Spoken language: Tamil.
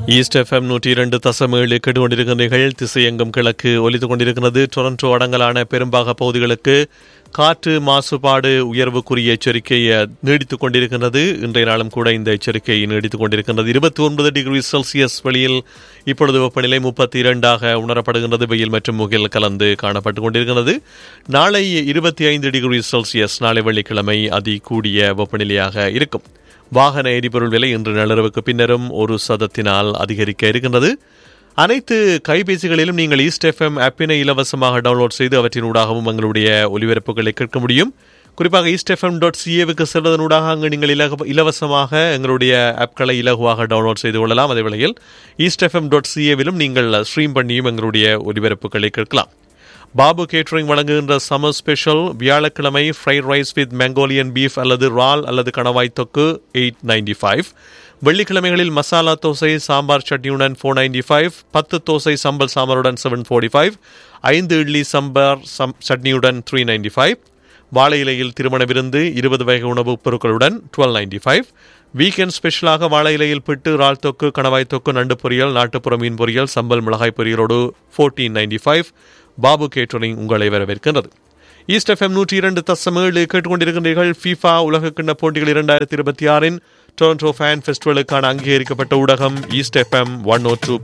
ஈஸ்ட் எஃப்எம் நூற்றி இரண்டு தசம் ஏழு கேட்டுக்கொண்டிருக்கிறீர்கள் திசையெங்கும் கிழக்கு ஒலித்துக் கொண்டிருக்கிறது டொரண்டோ அடங்கலான பெரும்பாக பகுதிகளுக்கு காற்று மாசுபாடு உயர்வுக்குரிய எச்சரிக்கையை நீடித்துக் கொண்டிருக்கின்றது இன்றைய நாளும் கூட இந்த எச்சரிக்கை நீடித்துக் கொண்டிருக்கின்றது இருபத்தி ஒன்பது டிகிரி செல்சியஸ் வெளியில் இப்பொழுது வெப்பநிலை முப்பத்தி இரண்டாக உணரப்படுகின்றது வெயில் மற்றும் முகில் கலந்து காணப்பட்டுக் கொண்டிருக்கிறது நாளை இருபத்தி ஐந்து டிகிரி செல்சியஸ் நாளை வெள்ளிக்கிழமை அதி கூடிய வெப்பநிலையாக இருக்கும் வாகன எரிபொருள் விலை இன்று நள்ளிரவுக்கு பின்னரும் ஒரு சதத்தினால் அதிகரிக்க இருக்கின்றது அனைத்து கைபேசிகளிலும் நீங்கள் ஈஸ்ட் எஃப்எம் ஆப்பினை இலவசமாக டவுன்லோட் செய்து அவற்றினூடாகவும் எங்களுடைய ஒலிபரப்புகளை கேட்க முடியும் குறிப்பாக ஈஸ்ட் எஃப்எம் டாட் சிஏவுக்கு செல்வதனூடாக அங்கு நீங்கள் இலக இலவசமாக எங்களுடைய ஆப்களை இலகுவாக டவுன்லோட் செய்து கொள்ளலாம் அதே வேளையில் ஈஸ்ட் எஃப்எம் டாட் சிஏவிலும் நீங்கள் ஸ்ட்ரீம் பண்ணியும் எங்களுடைய ஒலிபரப்புகளை கேட்கலாம் பாபு கேட்டரிங் வழங்குகின்ற சம்மர் ஸ்பெஷல் வியாழக்கிழமை fried rice with Mongolian beef அல்லது ரால் அல்லது கணவாய் தொக்கு எயிட் நைன்டி ஃபைவ் வெள்ளிக்கிழமைகளில் மசாலா தோசை சாம்பார் சட்னியுடன் ஃபோர் நைன்டி ஃபைவ் பத்து தோசை சம்பல் சாம்பாருடன் செவன் ஃபோர்ட்டி ஃபைவ் ஐந்து இட்லி சாம்பார் சம் சட்னியுடன் த்ரீ நைன்டி ஃபைவ் வாழை இலையில் திருமண விருந்து இருபது வகை உணவுப் பொருட்களுடன் டுவெல் நைன்டி ஃபைவ் வீக்கெண்ட் ஸ்பெஷலாக வாழை இலையில் பிட்டு இறால் தொக்கு கணவாய் தொக்கு நண்டு பொரியல் நாட்டுப்புற மீன் பொரியல் சம்பல் மிளகாய் பொரியலோடு fourteen ninety five Babu catering உங்களை வரவேற்கின்றது ஈஸ்ட் எஃப்எம் நூற்றி இரண்டு தசம் ஏழு கேட்டுக்கொண்டிருக்கின்றீர்கள் ஃபீஃபா உலக கிண்ண போட்டிகள் இரண்டாயிரத்தி இருபத்தி ஆறின் டொரண்டோ ஃபேன் ஃபெஸ்டிவலுக்கான அங்கீகரிக்கப்பட்ட ஊடகம் East FM one O two